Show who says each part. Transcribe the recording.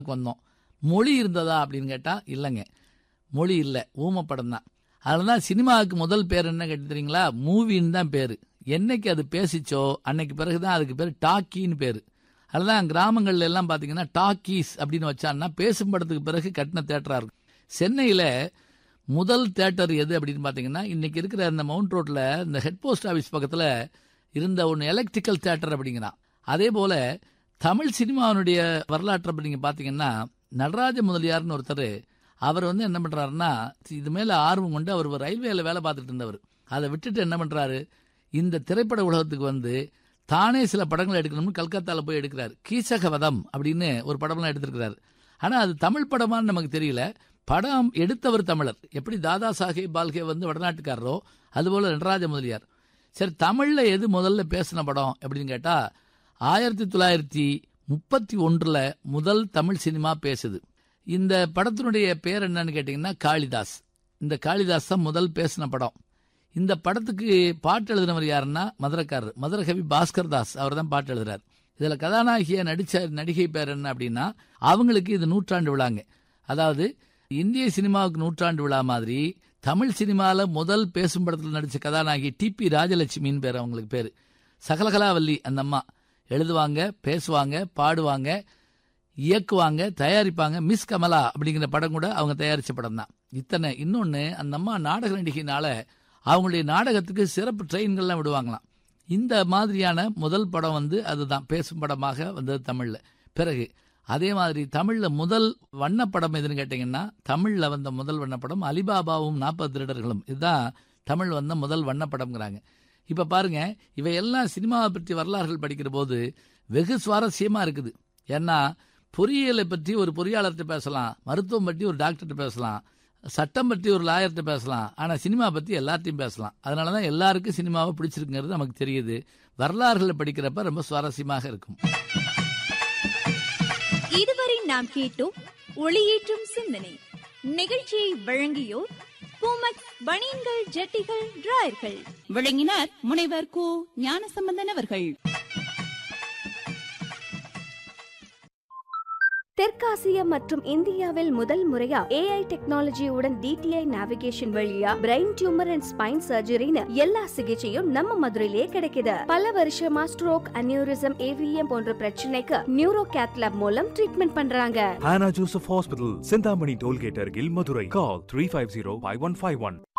Speaker 1: வந்தோம் மொழி இருந்ததா அப்படின்னு கேட்டால் இல்லைங்க மொழி இல்லை ஊம படம் தான் அதில் தான் சினிமாவுக்கு முதல் பேர் என்ன கேட்டு தெரியுங்களா மூவின்னு தான் பேர் என்னைக்கு அது பேசிச்சோ அன்னைக்கு பிறகு தான் அதுக்கு பேர் டாக்கின்னு பேர் அதுதான் கிராமங்கள்ல எல்லாம் பார்த்தீங்கன்னா டாக்கீஸ் அப்படின்னு வச்சான்னா பேசும் படத்துக்கு பிறகு கட்டின தேட்டராக இருக்கும் சென்னையில் முதல் தேட்டர் எது அப்படின்னு பார்த்தீங்கன்னா இன்னைக்கு இருக்கிற அந்த மவுண்ட் ரோட்டில் இந்த ஹெட் போஸ்ட் ஆஃபீஸ் பக்கத்தில் இருந்த ஒன்று எலக்ட்ரிக்கல் தேட்டர் அப்படிங்கிறான் அதே போல் தமிழ் சினிமாவினுடைய வரலாற்றை நீங்கள் பார்த்தீங்கன்னா நடராஜ முதலியார்னு ஒருத்தர் அவர் வந்து என்ன பண்ணுறாருன்னா இது மேலே ஆர்வம் கொண்டு அவர் ரயில்வேல வேலை பார்த்துட்டு இருந்தவர் அதை விட்டுட்டு என்ன பண்ணுறாரு இந்த திரைப்பட உலகத்துக்கு வந்து தானே சில படங்கள் எடுக்கணும்னு கல்கத்தாவில் போய் எடுக்கிறார் கீசகவதம் அப்படின்னு ஒரு படம்லாம் எடுத்திருக்கிறார் ஆனால் அது தமிழ் படமான்னு நமக்கு தெரியல படம் எடுத்தவர் தமிழர் எப்படி தாதா சாஹேப் பால்கே வந்து வடநாட்டுக்காரரோ அதுபோல் நடராஜ முதலியார் சரி தமிழில் எது முதல்ல பேசின படம் அப்படின்னு கேட்டால் ஆயிரத்தி தொள்ளாயிரத்தி முப்பத்தி ஒன்றில் முதல் தமிழ் சினிமா பேசுது இந்த படத்தினுடைய பேர் என்னன்னு கேட்டிங்கன்னா காளிதாஸ் இந்த காளிதாஸ் தான் முதல் பேசின படம் இந்த படத்துக்கு பாட்டு எழுதினவர் யாருன்னா மதுரக்காரர் மதுரகவி பாஸ்கர் தாஸ் அவர் தான் பாட்டு எழுதுறார் இதில் கதாநாயகியாக நடித்த நடிகை பேர் என்ன அப்படின்னா அவங்களுக்கு இது நூற்றாண்டு விழாங்க அதாவது இந்திய சினிமாவுக்கு நூற்றாண்டு விழா மாதிரி தமிழ் சினிமாவில் முதல் பேசும் படத்தில் நடித்த கதாநாயகி டிபி ராஜலட்சுமின்னு பேர் அவங்களுக்கு பேர் சகலகலாவல்லி அந்த அம்மா எழுதுவாங்க பேசுவாங்க பாடுவாங்க இயக்குவாங்க தயாரிப்பாங்க மிஸ் கமலா அப்படிங்கிற படம் கூட அவங்க தயாரித்த படம் தான் இத்தனை இன்னொன்று அந்த அம்மா நாடக நடிகையினால அவங்களுடைய நாடகத்துக்கு சிறப்பு ட்ரெயின்கள்லாம் விடுவாங்களாம் இந்த மாதிரியான முதல் படம் வந்து அதுதான் பேசும் படமாக வந்தது தமிழில் பிறகு அதே மாதிரி தமிழில் முதல் வண்ணப்படம் எதுன்னு கேட்டிங்கன்னா தமிழில் வந்த முதல் வண்ணப்படம் அலிபாபாவும் நாற்பது திருடர்களும் இதுதான் தமிழ் வந்த முதல் வண்ணப்படம்ங்கிறாங்க இப்போ பாருங்க இவையெல்லாம் சினிமாவை பற்றி வரலாறுகள் படிக்கிற போது வெகு சுவாரஸ்யமாக இருக்குது ஏன்னா பொறியியலை பற்றி ஒரு பொறியாளர்கிட்ட பேசலாம் மருத்துவம் பற்றி ஒரு டாக்டர்கிட்ட பேசலாம் சட்டம் பற்றி ஒரு லாயர்கிட்ட பேசலாம் ஆனால் சினிமா பற்றி எல்லாத்தையும் பேசலாம் அதனால தான் எல்லாருக்கும் சினிமாவை பிடிச்சிருக்குங்கிறது நமக்கு தெரியுது வரலாறுகளை படிக்கிறப்ப ரொம்ப சுவாரஸ்யமாக இருக்கும்
Speaker 2: இதுவரை நாம் கேட்டோம் ஒளியேற்றும் சிந்தனை நிகழ்ச்சியை வழங்கியோர் பூமக் பனியன்கள் ஜட்டிகள் டிராயர்கள்
Speaker 3: விளங்கினார் முனைவர் கு ஞானசம்பந்தன் அவர்கள்
Speaker 4: தெற்காசிய மற்றும் இந்தியாவில் முதல் முறையா ஏஐ டெக்னாலஜியுடன் டிடிஐ நேவிகேஷன் வழியா பிரெயின் டியூமர் அண்ட் ஸ்பைன் சர்ஜரின்னு எல்லா சிகிச்சையும் நம்ம மதுரையிலே கிடைக்குது பல வருஷமா ஸ்ட்ரோக் அனியூரிசம் ஏவிஎம் போன்ற பிரச்சனைக்கு நியூரோ கேத்லாப் மூலம் ட்ரீட்மெண்ட் பண்றாங்க
Speaker 5: Hannah Joseph Hospital, Sindhamani Tollgate, Argil, Madurai. Call 350 5151.